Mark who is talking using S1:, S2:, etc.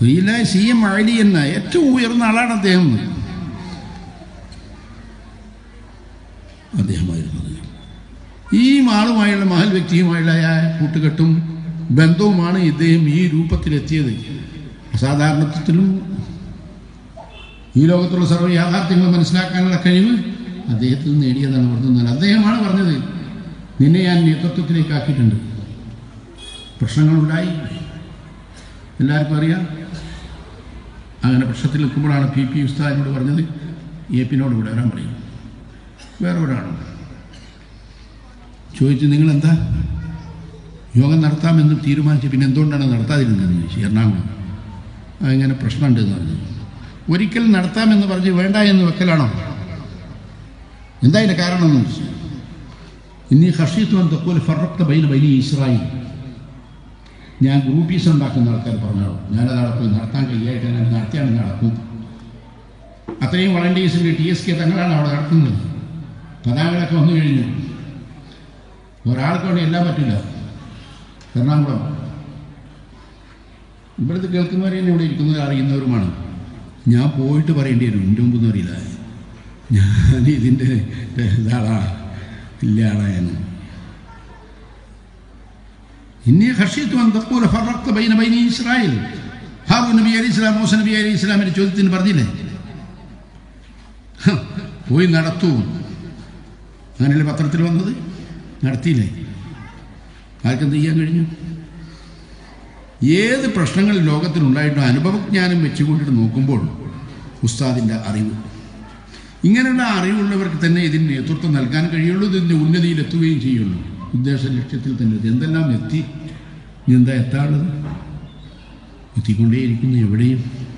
S1: ഇതിലെ C M Ali എന്ന ഏറ്റവും ഉയർന്ന ആളാണ് അദ്ദേഹം അദ്ദേഹമായിരുന്നത് ഈ ആളുമായുള്ള മഹൽ വ്യക്തിയുമായുള്ള ആ കൂട്ടുകെട്ടും ബന്ധവുമാണ് ഇദ്ദേഹം ഈ രൂപത്തിലെത്തിയത് അസാധാരണത്വത്തിലും ഈ ലോകത്തുള്ള സർവ്വ യാഥാർത്ഥ്യങ്ങൾ മനസ്സിലാക്കാനുള്ള കഴിവ് അദ്ദേഹത്തിൽ നേടിയതാണ് പറഞ്ഞത് അദ്ദേഹമാണ് പറഞ്ഞത് നിന്നെ ഞാൻ നേതൃത്വത്തിലേക്ക് ആക്കിയിട്ടുണ്ട് പ്രശ്നങ്ങളുണ്ടായി എല്ലാവർക്കും അറിയാം അങ്ങനെ പ്രശ്നത്തിൽ നിൽക്കുമ്പോഴാണ് പി പി ഉസ്താദിനോട് പറഞ്ഞത് എ പിന്നോട് ഇവിടെ വരാൻ പറയും വേറെ ഒരാളും ചോദിച്ചു നിങ്ങളെന്താ യോഗം നടത്താമെന്ന് തീരുമാനിച്ച് പിന്നെ എന്തുകൊണ്ടാണ് നടത്താതിരുന്നതെന്ന് ചോദിച്ചു എറണാകുളം അങ്ങനെ പ്രശ്നമുണ്ട് എന്ന് പറഞ്ഞു ഒരിക്കൽ നടത്താമെന്ന് പറഞ്ഞ് വേണ്ട എന്ന് വെക്കലാണോ എന്താ അതിൻ്റെ കാരണം എന്ന് ചോദിച്ചു ഇനി ഹർഷീത്വം തെക്കോൽ ഫറക്ത ബൈന ബൈനി ഇസ്രായേൽ ഞാൻ ഗ്രൂപ്പീസ് ഉണ്ടാക്കുന്ന ആൾക്കാർ പറഞ്ഞോളൂ ഞാനത് നടക്കും നടത്താൻ കഴിയായിട്ട് ഞാൻ നടത്തിയാണ് നടക്കും അത്രയും വളണ്ടിയേഴ്സിൻ്റെ ടി എസ് കെ തങ്ങളാണ് അവിടെ നടക്കുന്നത് പതാകകളൊക്കെ വന്നു കഴിഞ്ഞു ഒരാൾക്ക് അവിടെ എല്ലാം പറ്റില്ല എറണാകുളം ഇവിടുത്തെ കേൾക്കുന്നവരെ തന്നെ ഇവിടെ ഇരിക്കുന്നവർ അറിയുന്നവരുമാണ് ഞാൻ പോയിട്ട് പറയേണ്ടി വരും എൻ്റെ മുമ്പൊന്നും അറിയില്ല ഞാൻ ഇതിൻ്റെ ഇതാളാ ഇല്ല ആളാ എന്ന് ഇനി ഹർഷിത്തു അൻ തഖൂല ഫറഖ്ത ബൈന ബൈനി ഇസ്രായേൽ ഹാറൂൻ നബി അലൈഹി ഇസ്ലാം മൂസ നബി അലൈഹി ഇസ്ലാമിന്റെ ചോദ്യത്തിന് പറഞ്ഞില്ലേ ഹ, പോയി നടത്തൂ അങ്ങനെയല്ലേ പത്രത്തിൽ വന്നത് നടത്തിയില്ലേ ആർക്കെന്ത് ചെയ്യാൻ കഴിഞ്ഞു ഏത് പ്രശ്നങ്ങൾ ലോകത്തിനുണ്ടായിട്ടും അനുഭവജ്ഞാനം വെച്ചുകൊണ്ടിട്ട് നോക്കുമ്പോൾ ഉസ്താദിൻ്റെ അറിവ് ഇങ്ങനെയുള്ള അറിവുള്ളവർക്ക് തന്നെ ഇതിന് നേതൃത്വം നൽകാൻ കഴിയുള്ളൂ ഇതിൻ്റെ ഉന്നതിയിലെത്തുകയും ചെയ്യുള്ളൂ ഉദ്ദേശ ലക്ഷ്യത്തിൽ തന്നെ ഇത് എന്തെല്ലാം എത്തി ഇനി എന്താ എത്താനുള്ളത് എത്തിക്കൊണ്ടേയിരിക്കുന്നു എവിടെയും